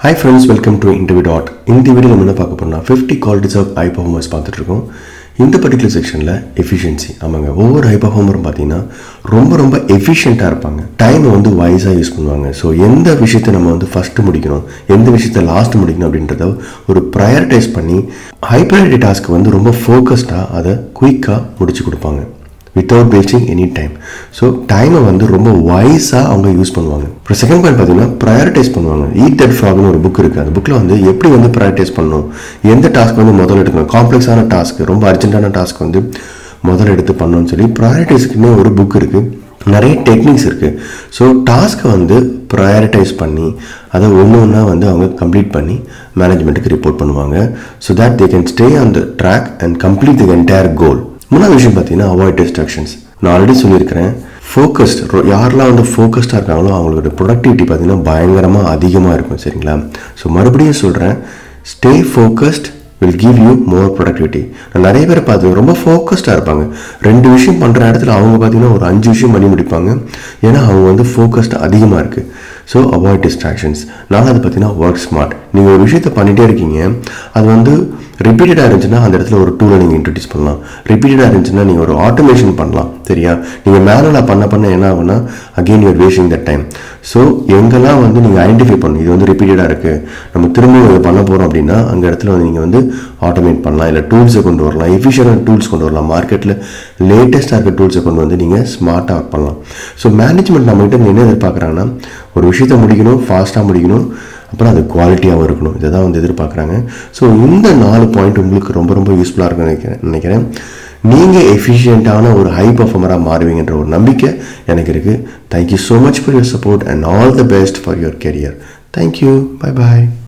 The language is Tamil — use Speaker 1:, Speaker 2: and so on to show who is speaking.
Speaker 1: hi friends welcome to interview dot இந்த வீடியோ நம்ம என்ன பார்க்க போறோம்னா fifty qualities of high performers பார்த்துட்டு இருக்கோம் இந்த பர்டிகுலர் செக்ஷனில் எஃபிஷியன்சி ஆமாங்க ஒவ்வொரு ஹை பர்ஃபார்மரும் பார்த்தீங்கன்னா ரொம்ப ரொம்ப எஃபிஷியண்ட்டாக இருப்பாங்க டைமை வந்து வைஸாக யூஸ் பண்ணுவாங்க ஸோ எந்த விஷயத்தை நம்ம வந்து ஃபஸ்ட்டு முடிக்கணும் எந்த விஷயத்தை லாஸ்ட் முடிக்கணும் அப்படின்றத ஒரு ப்ரையாரிட்டைஸ் பண்ணி ஹை ப்ரையாரிட்டி டாஸ்க்கு வந்து ரொம்ப ஃபோக்கஸ்டாக அதை குயிக்காக முடிச்சு கொடுப்பாங்க without wasting any time so டைமை வந்து ரொம்ப வைஸாக அவங்க யூஸ் பண்ணுவாங்க அப்புறம் செகண்ட் பாயிண்ட் பார்த்தீங்கன்னா ப்ரையாரிட்டைஸ் பண்ணுவாங்க ஈட் தட் ஃப்ராக்னு ஒரு புக் இருக்குது அந்த புக்கில் வந்து எப்படி வந்து ப்ரையாரிட்டைஸ் பண்ணணும் எந்த டாஸ்க் வந்து முதல்ல எடுக்கணும் காம்ப்ளெக்ஸான டாஸ்க் ரொம்ப அர்ஜென்ட்டான டாஸ்க் வந்து முதல்ல எடுத்து பண்ணணும்னு சொல்லி ப்ரையாரிட்டைஸ்க்குன்னு ஒரு புக் இருக்குது நிறைய டெக்னிக்ஸ் இருக்குது ஸோ டாஸ்க்கை வந்து ப்ரையாரிட்டைஸ் பண்ணி அதை ஒன்று ஒன்றா வந்து அவங்க கம்ப்ளீட் பண்ணி மேனேஜ்மெண்ட்டுக்கு ரிப்போர்ட் பண்ணுவாங்க so that they can stay on the track and complete the entire goal மூணாவது விஷயம் பார்த்தீங்கன்னா அவாய்ட் டிஸ்ட்ராக்ஷன்ஸ் நான் ஆல்ரெடி சொல்லியிருக்கிறேன் ஃபோக்கஸ்ட் யாரெல்லாம் வந்து ஃபோக்கஸ்டாக இருக்காங்களோ அவங்களோட ப்ரொடக்டிவிட்டி பார்த்தீங்கன்னா பயங்கரமாக அதிகமாக இருக்கும் சரிங்களா ஸோ மறுபடியும் சொல்கிறேன் stay focused will give you more productivity நான் நிறைய பேர் பார்த்து ரொம்ப ஃபோக்கஸ்டாக இருப்பாங்க ரெண்டு விஷயம் பண்ணுற இடத்துல அவங்க பார்த்தீங்கன்னா ஒரு அஞ்சு விஷயம் பண்ணி முடிப்பாங்க ஏன்னா அவங்க வந்து ஃபோக்கஸ்ட் அதிகமாக இருக்குது ஸோ அவாய்ட் டிஸ்ட்ராக்ஷன்ஸ் நாலாவது பார்த்தீங்கன்னா ஒர்க் ஸ்மார்ட் நீங்கள் ஒரு விஷயத்த பண்ணிகிட்டே இருக்கீங்க அது வந்து ரிப்பீட்டடாக இருந்துச்சுன்னா அந்த இடத்துல ஒரு டூலை நீங்கள் இன்ட்ரடியூஸ் பண்ணலாம் ரிப்பீட்டடாக இருந்துச்சுன்னா நீங்கள் ஒரு ஆட்டோமேஷன் பண்ணலாம் சரியா நீங்கள் மேனுவலாக பண்ண பண்ண என்ன ஆகும்னா again your wasting that time so எங்கெல்லாம் வந்து நீங்கள் ஐடென்டிஃபை பண்ணணும் இது வந்து ரிப்பீட்டடாக இருக்குது நம்ம திரும்பவும் இதை பண்ண போகிறோம் அப்படின்னா அந்த இடத்துல வந்து நீங்கள் வந்து ஆட்டோமேட் பண்ணலாம் இல்லை டூல்ஸை கொண்டு வரலாம் எஃபிஷியன்ட் டூல்ஸ் கொண்டு வரலாம் மார்க்கெட்டில் லேட்டஸ்ட்டாக இருக்க டூல்ஸை கொண்டு வந்து நீங்கள் ஸ்மார்ட்டாக ஒர்க் பண்ணலாம் ஸோ மேனேஜ்மெண்ட் நம்மகிட்ட என்ன எதிர்பார்க்குறாங்கன்னா ஒரு விஷயத்தை முடிக்கணும் ஃபாஸ்ட்டாக முடிக்கணும் அப்புறம் அது குவாலிட்டியாகவும் இருக்கணும் இதை தான் வந்து எதிர்பார்க்குறாங்க ஸோ இந்த நாலு பாயிண்ட் உங்களுக்கு ரொம்ப ரொம்ப யூஸ்ஃபுல்லாக இருக்கும்னு நினைக்கிறேன் நினைக்கிறேன் நீங்கள் எஃபிஷியண்ட்டான ஒரு ஹை பர்ஃபார்மராக மாறுவீங்கன்ற ஒரு நம்பிக்கை எனக்கு இருக்குது thank you so much for your support and all the best for your career thank you bye bye